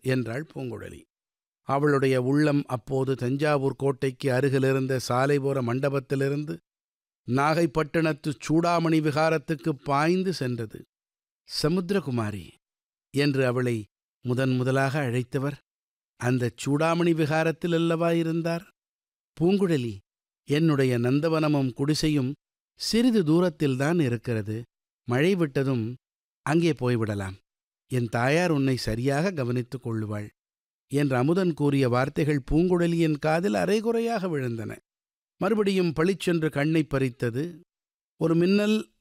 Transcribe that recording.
என்றாள் பூங்குழலி அவளுடைய உள்ளம் அப்போது தஞ்சாவூர் கோட்டைக்கு அருகிலிருந்த சாலைபுர மண்டபத்திலிருந்து நாகைப்பட்டினத்து சூடாமணி விகாரத்துக்கு பாய்ந்து சென்றது சமுத்திரகுமாரி என்று அவளை முதன் முதலாக அழைத்தவர் அந்த சூடாமணி விகாரத்தில் அல்லவா இருந்தார் பூங்குழலி என்னுடைய நந்தவனமும் குடிசையும் சிறிது தூரத்தில்தான் இருக்கிறது மழை விட்டதும் அங்கே போய்விடலாம் என் தாயார் உன்னை சரியாக கவனித்துக் கொள்ளுவாள் என்று அமுதன் கூறிய வார்த்தைகள் பூங்குழலியின் காதில் அரைகுறையாக விழுந்தன மறுபடியும் பளிச்சென்று கண்ணை பறித்தது ஒரு மின்னல்